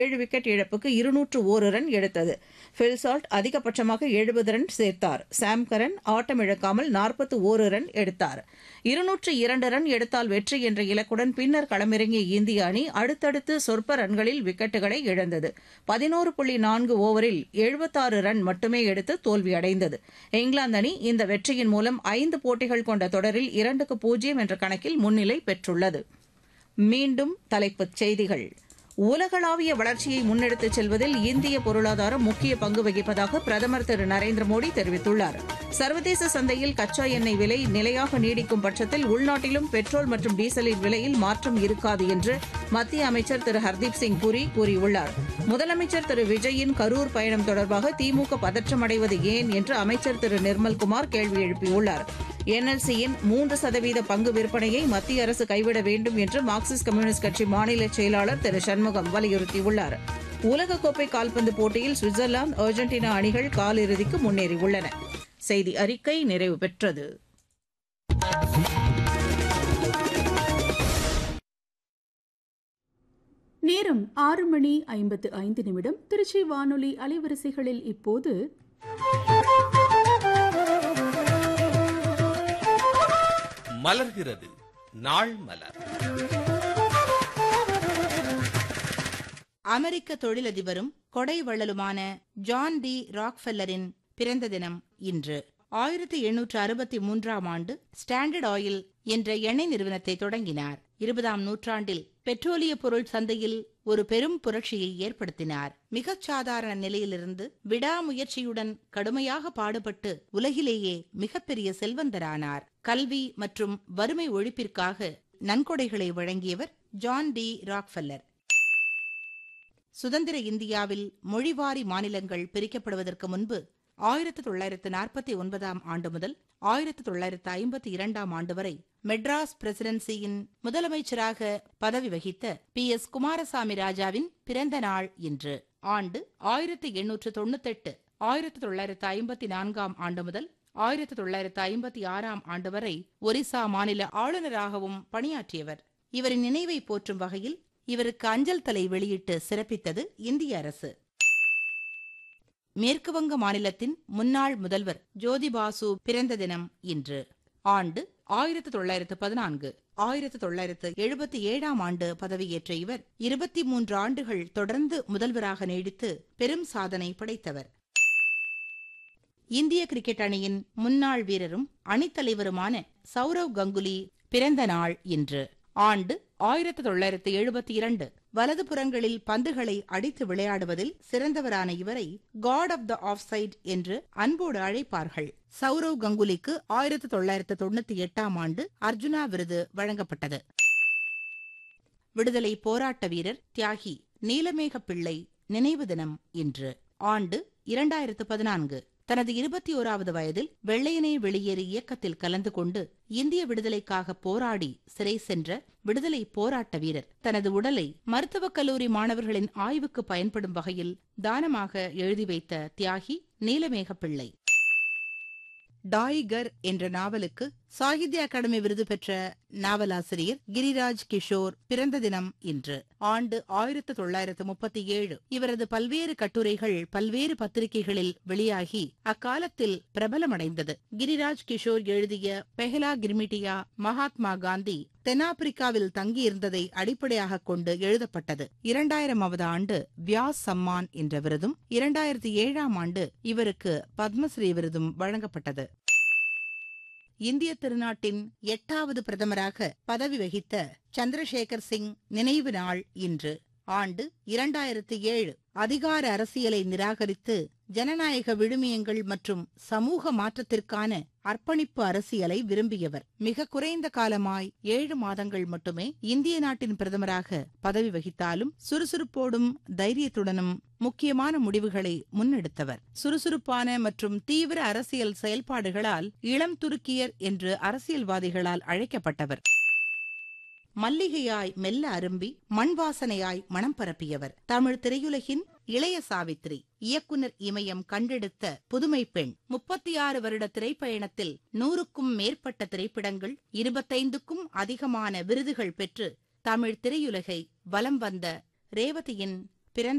ஏழு விக்கெட் இழப்புக்கு இருநூற்று ஓரு ரன் எடுத்தது ஃபில்சால்ட் அதிகபட்சமாக எழுபது ரன் சேர்த்தார் சாம் கரன் ஆட்டமிழக்காமல் நாற்பத்து ஓரு ரன் எடுத்தார் இருநூற்று இரண்டு ரன் எடுத்தால் வெற்றி என்ற இலக்குடன் பின்னர் களமிறங்கிய இந்திய அணி அடுத்தடுத்து சொற்ப ரன்களில் விக்கெட்டுகளை இழந்தது பதினோரு புள்ளி நான்கு ஓவரில் எழுபத்தாறு ரன் மட்டுமே எடுத்து தோல்வியடைந்தது இங்கிலாந்து அணி இந்த வெற்றியின் மூலம் ஐந்து போட்டிகள் கொண்ட தொடரில் இரண்டுக்கு பூஜ்ஜியம் என்ற கணக்கில் முன்னிலை பெற்றுள்ளது மீண்டும் தலைப்புச் செய்திகள் உலகளாவிய வளர்ச்சியை முன்னெடுத்துச் செல்வதில் இந்திய பொருளாதாரம் முக்கிய பங்கு வகிப்பதாக பிரதமர் திரு நரேந்திர மோடி தெரிவித்துள்ளார் சர்வதேச சந்தையில் கச்சா எண்ணெய் விலை நிலையாக நீடிக்கும் பட்சத்தில் உள்நாட்டிலும் பெட்ரோல் மற்றும் டீசலின் விலையில் மாற்றம் இருக்காது என்று மத்திய அமைச்சர் திரு ஹர்தீப் சிங் புரி கூறியுள்ளார் முதலமைச்சர் திரு விஜயின் கரூர் பயணம் தொடர்பாக திமுக பதற்றமடைவது ஏன் என்று அமைச்சர் திரு நிர்மல்குமார் கேள்வி எழுப்பியுள்ளார் என்எல்சியின் மூன்று சதவீத பங்கு விற்பனையை மத்திய அரசு கைவிட வேண்டும் என்று மார்க்சிஸ்ட் கம்யூனிஸ்ட் கட்சி மாநில செயலாளர் திரு சண்முகம் வலியுறுத்தியுள்ளார் உலகக்கோப்பை கால்பந்து போட்டியில் சுவிட்சர்லாந்து அர்ஜென்டினா அணிகள் காலிறுதிக்கு முன்னேறியுள்ளன செய்தி அறிக்கை நிறைவு பெற்றது நேரம் ஆறு மணி ஐம்பத்து ஐந்து நிமிடம் திருச்சி வானொலி அலைவரிசைகளில் இப்போது மலர்கிறது நாள் மலர் அமெரிக்க தொழிலதிபரும் கொடை வள்ளலுமான ஜான் டி ராக்ஃபெல்லரின் பிறந்த தினம் இன்று ஆயிரத்தி எண்ணூற்று அறுபத்தி மூன்றாம் ஆண்டு ஸ்டாண்டர்ட் ஆயில் என்ற எண்ணெய் நிறுவனத்தை தொடங்கினார் இருபதாம் நூற்றாண்டில் பெட்ரோலிய பொருள் சந்தையில் ஒரு பெரும் புரட்சியை ஏற்படுத்தினார் மிகச் சாதாரண நிலையிலிருந்து விடாமுயற்சியுடன் கடுமையாக பாடுபட்டு உலகிலேயே மிகப்பெரிய செல்வந்தரானார் கல்வி மற்றும் வறுமை ஒழிப்பிற்காக நன்கொடைகளை வழங்கியவர் ஜான் டி ராக்ஃபெல்லர் சுதந்திர இந்தியாவில் மொழிவாரி மாநிலங்கள் பிரிக்கப்படுவதற்கு முன்பு ஆயிரத்து தொள்ளாயிரத்து நாற்பத்தி ஒன்பதாம் ஆண்டு முதல் ஆயிரத்து தொள்ளாயிரத்து ஐம்பத்தி இரண்டாம் ஆண்டு வரை மெட்ராஸ் பிரசிடென்சியின் முதலமைச்சராக பதவி வகித்த பி எஸ் குமாரசாமி ராஜாவின் பிறந்த நாள் இன்று ஆண்டு ஆயிரத்து எண்ணூற்று தொண்ணூத்தெட்டு ஆயிரத்து தொள்ளாயிரத்து ஐம்பத்தி நான்காம் ஆண்டு முதல் ஆயிரத்து தொள்ளாயிரத்து ஐம்பத்தி ஆறாம் ஆண்டு வரை ஒரிசா மாநில ஆளுநராகவும் பணியாற்றியவர் இவரின் நினைவை போற்றும் வகையில் இவருக்கு அஞ்சல் தலை வெளியிட்டு சிறப்பித்தது இந்திய அரசு மேற்குவங்க மாநிலத்தின் முன்னாள் முதல்வர் ஜோதிபாசு பிறந்த தினம் இன்று ஆண்டு ஆயிரத்து தொள்ளாயிரத்து பதினான்கு ஆயிரத்து தொள்ளாயிரத்து எழுபத்தி ஏழாம் ஆண்டு பதவியேற்ற இவர் இருபத்தி மூன்று ஆண்டுகள் தொடர்ந்து முதல்வராக நீடித்து பெரும் சாதனை படைத்தவர் இந்திய கிரிக்கெட் அணியின் முன்னாள் வீரரும் அணித்தலைவருமான சௌரவ் கங்குலி பிறந்த நாள் இன்று ஆண்டு ஆயிரத்து தொள்ளாயிரத்து எழுபத்தி இரண்டு வலது புறங்களில் பந்துகளை அடித்து விளையாடுவதில் சிறந்தவரான இவரை god of the off side என்று அன்போடு அழைப்பார்கள் சௌரவ் கங்குலிக்கு ஆயிரத்து தொள்ளாயிரத்து தொண்ணூத்தி எட்டாம் ஆண்டு அர்ஜுனா விருது வழங்கப்பட்டது விடுதலை போராட்ட வீரர் தியாகி நீலமேக பிள்ளை நினைவு தினம் இன்று ஆண்டு இரண்டாயிரத்து பதினான்கு தனது இருபத்தி ஓராவது வயதில் வெள்ளையனே வெளியேறு இயக்கத்தில் கலந்து கொண்டு இந்திய விடுதலைக்காக போராடி சிறை சென்ற விடுதலை போராட்ட வீரர் தனது உடலை மருத்துவக் கல்லூரி மாணவர்களின் ஆய்வுக்கு பயன்படும் வகையில் தானமாக எழுதி வைத்த தியாகி நீலமேக பிள்ளை டாய்கர் என்ற நாவலுக்கு சாகித்ய அகாடமி விருது பெற்ற நாவலாசிரியர் கிரிராஜ் கிஷோர் பிறந்த தினம் இன்று ஆண்டு ஆயிரத்து தொள்ளாயிரத்து முப்பத்தி ஏழு இவரது பல்வேறு கட்டுரைகள் பல்வேறு பத்திரிகைகளில் வெளியாகி அக்காலத்தில் பிரபலமடைந்தது கிரிராஜ் கிஷோர் எழுதிய பெஹலா கிர்மிட்டியா மகாத்மா காந்தி தென்னாப்பிரிக்காவில் தங்கியிருந்ததை அடிப்படையாக கொண்டு எழுதப்பட்டது இரண்டாயிரமாவது ஆண்டு வியாஸ் சம்மான் என்ற விருதும் இரண்டாயிரத்தி ஏழாம் ஆண்டு இவருக்கு பத்மஸ்ரீ விருதும் வழங்கப்பட்டது இந்திய திருநாட்டின் எட்டாவது பிரதமராக பதவி வகித்த சந்திரசேகர் சிங் நினைவு நாள் இன்று ஆண்டு இரண்டாயிரத்தி ஏழு அதிகார அரசியலை நிராகரித்து ஜனநாயக விழுமியங்கள் மற்றும் சமூக மாற்றத்திற்கான அர்ப்பணிப்பு அரசியலை விரும்பியவர் மிக குறைந்த காலமாய் ஏழு மாதங்கள் மட்டுமே இந்திய நாட்டின் பிரதமராக பதவி வகித்தாலும் சுறுசுறுப்போடும் தைரியத்துடனும் முக்கியமான முடிவுகளை முன்னெடுத்தவர் சுறுசுறுப்பான மற்றும் தீவிர அரசியல் செயல்பாடுகளால் இளம் துருக்கியர் என்று அரசியல்வாதிகளால் அழைக்கப்பட்டவர் மல்லிகையாய் மெல்ல அரும்பி மண் வாசனையாய் மனம் பரப்பியவர் தமிழ் திரையுலகின் இளைய சாவித்ரி இயக்குனர் இமயம் கண்டெடுத்த புதுமை பெண் முப்பத்தி ஆறு வருட திரைப்பயணத்தில் நூறுக்கும் மேற்பட்ட திரைப்படங்கள் இருபத்தைந்துக்கும் அதிகமான விருதுகள் பெற்று தமிழ் திரையுலகை வலம் வந்த ரேவதியின் பிறந்த